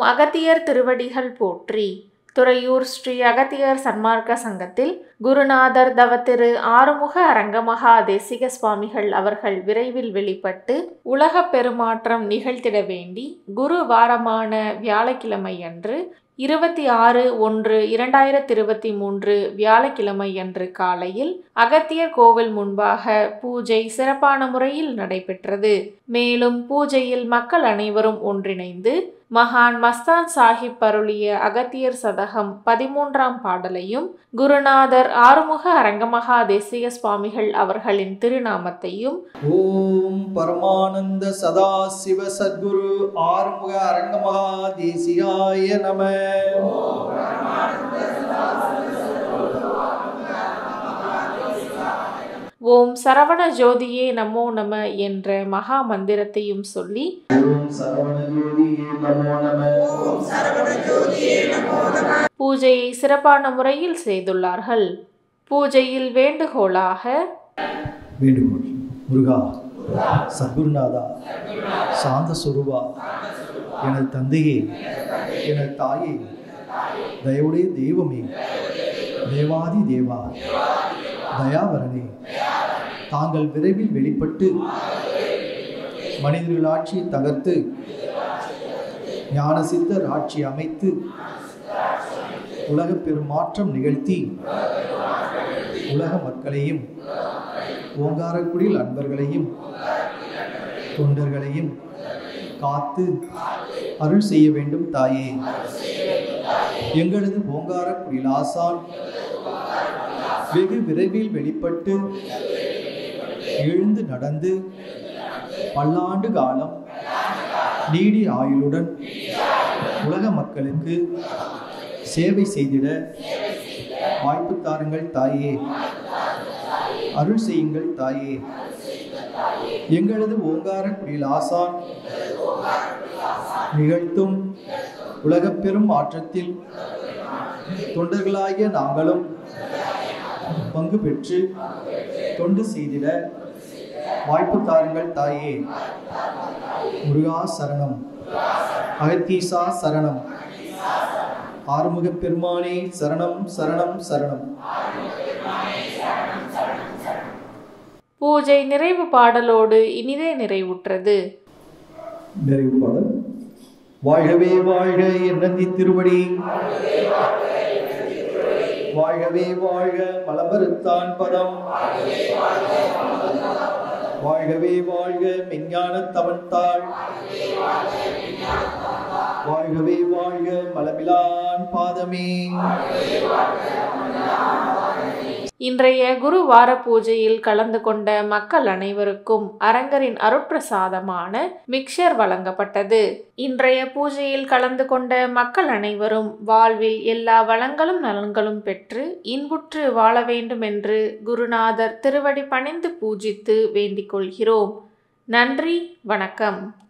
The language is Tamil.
அகத்தியர் திருவடிகள் போற்றி துறையூர் ஸ்ரீ அகத்தியர் சன்மார்க்க சங்கத்தில் குருநாதர் தவத்திரு ஆறுமுக அரங்கமகா தேசிக சுவாமிகள் அவர்கள் விரைவில் வெளிப்பட்டு உலகப் பெருமாற்றம் நிகழ்த்திட வேண்டி குரு வாரமான வியாழக்கிழமை அன்று இருபத்தி ஆறு ஒன்று இரண்டாயிரத்தி இருபத்தி மூன்று வியாழக்கிழமை அன்று காலையில் அகத்தியர் கோவில் முன்பாக பூஜை சிறப்பான முறையில் நடைபெற்றது மேலும் பூஜையில் மக்கள் அனைவரும் ஒன்றிணைந்து மகான் மஸ்தான் சாஹிப் அருளிய அகத்தியர் சதகம் பதிமூன்றாம் பாடலையும் குருநாதர் ஆறுமுக அரங்கமகா தேசிக சுவாமிகள் அவர்களின் திருநாமத்தையும் ஓம் பரமானந்த சதா சிவ சத்குரு ஆறுமுக அரங்கமகா தேசிகாய நம ஓம் சரவண ஜோதியே நமோ நம என்ற மகா மந்திரத்தையும் சொல்லி ஓம் சரவணஜோதியே நமோ நம பூஜையை சிறப்பான முறையில் செய்துள்ளார்கள் பூஜையில் வேண்டுகோளாக வேண்டுகோள் முருகா சத்குருநாதா சாந்த சுரூபா எனது தந்தையே எனது தாயே தயவுடைய தெய்வமே தேவாதி தேவா தயாவரனே தாங்கள் விரைவில் வெளிப்பட்டு மனிதர்கள் ஆட்சியை தகர்த்து ஞானசித்தர் ஆட்சி அமைத்து உலக பெருமாற்றம் நிகழ்த்தி உலக மக்களையும் ஓங்காரக்குடியில் அன்பர்களையும் தொண்டர்களையும் காத்து அருள் செய்ய வேண்டும் தாயே எங்களது ஓங்காரக்குடியில் ஆசான் வெகு விரைவில் வெளிப்பட்டு எழுந்து நடந்து பல்லாண்டு காலம் நீடி ஆயுளுடன் உலக மக்களுக்கு சேவை செய்திட வாய்ப்பு தாருங்கள் தாயே அருள் செய்யுங்கள் தாயே எங்களது ஓங்கார குடியில் ஆசான் நிகழ்த்தும் உலகப் பெரும் மாற்றத்தில் தொண்டர்களாகிய நாங்களும் பங்கு பெற்று தொண்டு செய்திட வாய்ப்பு தாருங்கள் தாயே முருகா சரணம் அகத்தீசா சரணம் ஆறுமுக பெருமானே சரணம் சரணம் சரணம் பூஜை நிறைவு பாடலோடு இனிதே நிறைவுற்றது நிறைவு பாடல் வாழ்கவே வாழ்க என்னந்தி திருவடி வாழ்கவே வாழ்க மலமறுத்தான் பதம் வாழ்கவே வாழ்க மெஞ்ஞான தவன்தாள் வாழ்கவே வாழ்க மலமிலான் பாதமே இன்றைய குரு வார பூஜையில் கலந்து கொண்ட மக்கள் அனைவருக்கும் அரங்கரின் அருட்பிரசாதமான மிக்சர் வழங்கப்பட்டது இன்றைய பூஜையில் கலந்து கொண்ட மக்கள் அனைவரும் வாழ்வில் எல்லா வளங்களும் நலன்களும் பெற்று இன்புற்று வாழ வேண்டும் என்று குருநாதர் திருவடி பணிந்து பூஜித்து வேண்டிக் கொள்கிறோம் நன்றி வணக்கம்